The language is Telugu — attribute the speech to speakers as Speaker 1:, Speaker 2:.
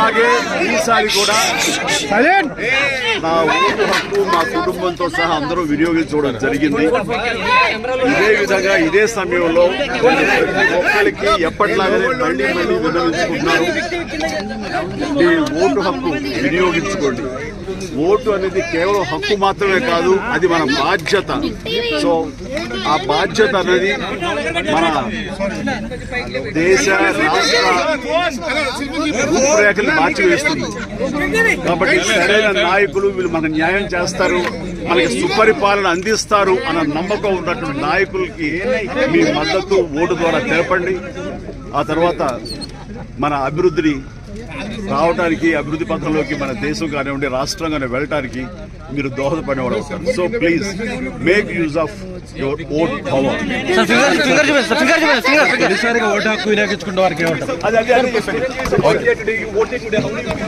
Speaker 1: అలాగే ఈసారి కూడా నా ఓటు హక్కు మా కుటుంబంతో సహా అందరూ వినియోగించుకోవడం జరిగింది ఇదే విధంగా ఇదే సమయంలో ప్రతి ఒక్కరికి ఎప్పటిలాగానే మళ్ళీ మళ్ళీ విన్నవించుకుంటున్నారు ఈ ఓటు హక్కు వినియోగించుకోండి ఓటు అనేది కేవలం హక్కు మాత్రమే కాదు అది మన బాధ్యత సో ఆ బాధ్యత అనేది మన దేశ రాష్ట్ర రూపురేఖలు మార్చివేస్తుంది కాబట్టి సరైన నాయకులు వీళ్ళు మనకు న్యాయం చేస్తారు మనకి సుపరిపాలన అందిస్తారు అన్న నమ్మకం ఉన్నటువంటి నాయకులకి మీ మద్దతు ఓటు ద్వారా తెలపండి ఆ తర్వాత మన అభివృద్ధిని రావడానికి అభివృద్ధి పథంలోకి మన దేశం కానివ్వండి రాష్ట్రం కానీ వెళ్ళటానికి మీరు దోహదపడేవాడు అవుతారు so please make use of your vote power
Speaker 2: sir finger finger చూపించండి సార్ ఫింగర్ చూపించండి ఫింగర్
Speaker 3: తొలిసారిగా ఓటు హక్కు వినియోగించుకున్న వారికి ఏమంటారు
Speaker 1: అది అది అదే చెప్పండి